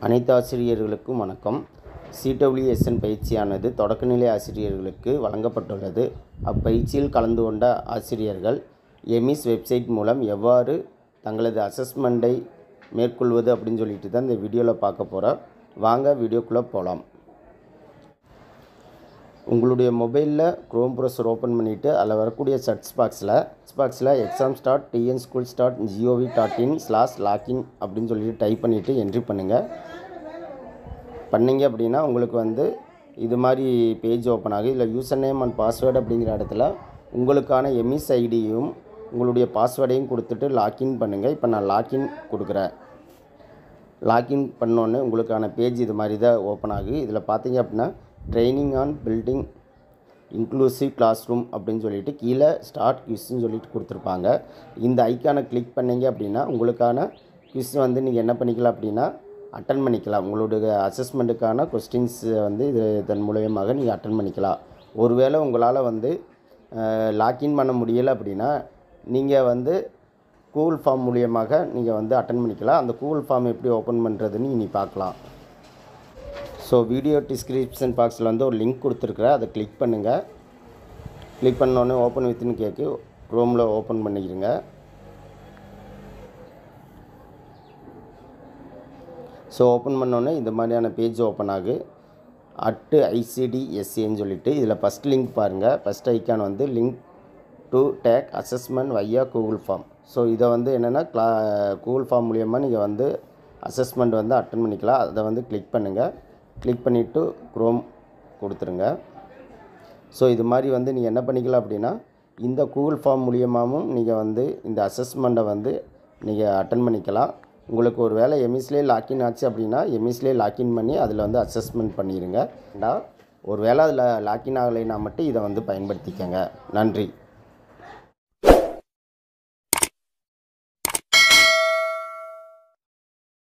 அனைத்து ஆசிரியர்களுக்கும் வணக்கம் சிடபிள்யூஎஸ்என் பயிற்சியானது தொடக்கநிலை ஆசிரியர்களுக்கு வழங்கப்பட்டுள்ளது அப்பயிற்சியில் கலந்து கொண்ட ஆசிரியர்கள் எமிஸ் வெப்சைட் மூலம் எவ்வாறு தங்களது அசஸ்மெண்ட்டை மேற்கொள்வது அப்படின்னு சொல்லிட்டு தான் இந்த வீடியோவில் பார்க்க போகிறோம் வாங்க வீடியோக்குள்ளே போகலாம் உங்களுடைய மொபைலில் க்ரோம் ப்ரௌசர் ஓப்பன் பண்ணிவிட்டு அதில் வரக்கூடிய சர்ச் பாக்ஸில் சர்ச் பாக்ஸில் exam start TN school start gov dot in slash login அப்படின்னு சொல்லிட்டு டைப் பண்ணிவிட்டு என்ட்ரி பண்ணுங்கள் பண்ணீங்க அப்படின்னா உங்களுக்கு வந்து இது மாதிரி பேஜ் ஓப்பன் ஆகும் இதில் யூசர் நேம் அண்ட் பாஸ்வேர்டு அப்படிங்கிற இடத்துல உங்களுக்கான எம்இஸ் ஐடியும் உங்களுடைய பாஸ்வேர்டையும் கொடுத்துட்டு லாக்இன் பண்ணுங்கள் இப்போ நான் லாக்இன் கொடுக்குறேன் லாக்இன் பண்ணோன்னே உங்களுக்கான பேஜ் இது மாதிரி தான் ஓப்பன் ஆகுது இதில் பார்த்தீங்க அப்படின்னா training on building inclusive classroom அப்படின்னு சொல்லிட்டு கீழே ஸ்டார்ட் குவிஸ்ன்னு சொல்லிட்டு கொடுத்துருப்பாங்க இந்த ஐக்கானை கிளிக் பண்ணீங்க அப்படின்னா உங்களுக்கான குவிஸ் வந்து நீங்கள் என்ன பண்ணிக்கலாம் அப்படின்னா அட்டன் பண்ணிக்கலாம் உங்களுடைய அசஸ்மெண்ட்டுக்கான கொஸ்டின்ஸ் வந்து இது இதன் மூலயமாக நீங்கள் அட்டன் பண்ணிக்கலாம் ஒருவேளை உங்களால் வந்து லாக்இன் பண்ண முடியலை அப்படின்னா நீங்கள் வந்து கூகுள் ஃபார்ம் மூலியமாக நீங்கள் வந்து அட்டன் பண்ணிக்கலாம் அந்த கூகுள் ஃபார்ம் எப்படி ஓப்பன் பண்ணுறதுன்னு இனி பார்க்கலாம் ஸோ வீடியோ டிஸ்கிரிப்ஷன் பாக்ஸில் வந்து ஒரு லிங்க் கொடுத்துருக்குறேன் அதை கிளிக் பண்ணுங்கள் கிளிக் பண்ணோடனே ஓப்பன் வித்னு கேட்கு க்ரோமில் ஓப்பன் பண்ணிக்கிறங்க ஸோ ஓப்பன் பண்ணோன்னே இந்த மாதிரியான பேஜ் ஓப்பன் ஆகு அட்டு ஐசிடி எஸ்சின்னு சொல்லிட்டு இதில் ஃபஸ்ட் லிங்க் பாருங்கள் ஃபஸ்ட் ஐக்கான் வந்து link to take assessment via Google form so இதை வந்து என்னென்னா க்ளா கூகுள் ஃபார்ம் மூலியமாக நீங்கள் வந்து அசஸ்மெண்ட் வந்து அட்டன் பண்ணிக்கலாம் அதை வந்து கிளிக் பண்ணுங்கள் கிளிக் பண்ணிவிட்டு க்ரோம் கொடுத்துருங்க ஸோ இது மாதிரி வந்து நீங்கள் என்ன பண்ணிக்கலாம் அப்படின்னா இந்த கூகுள் ஃபார்ம் மூலியமாகவும் நீங்கள் வந்து இந்த அசஸ்மெண்ட்டை வந்து நீங்கள் அட்டன் பண்ணிக்கலாம் உங்களுக்கு ஒரு வேளை எம்இஸ்லேயே லாக்இன் ஆச்சு அப்படின்னா எம்இஸ்லேயே லாக்இன் பண்ணி அதில் வந்து அசஸ்மெண்ட் பண்ணிடுங்க ஒரு வேளை அதில் லாக்இன் ஆகலைன்னா மட்டும் இதை வந்து பயன்படுத்திக்கங்க நன்றி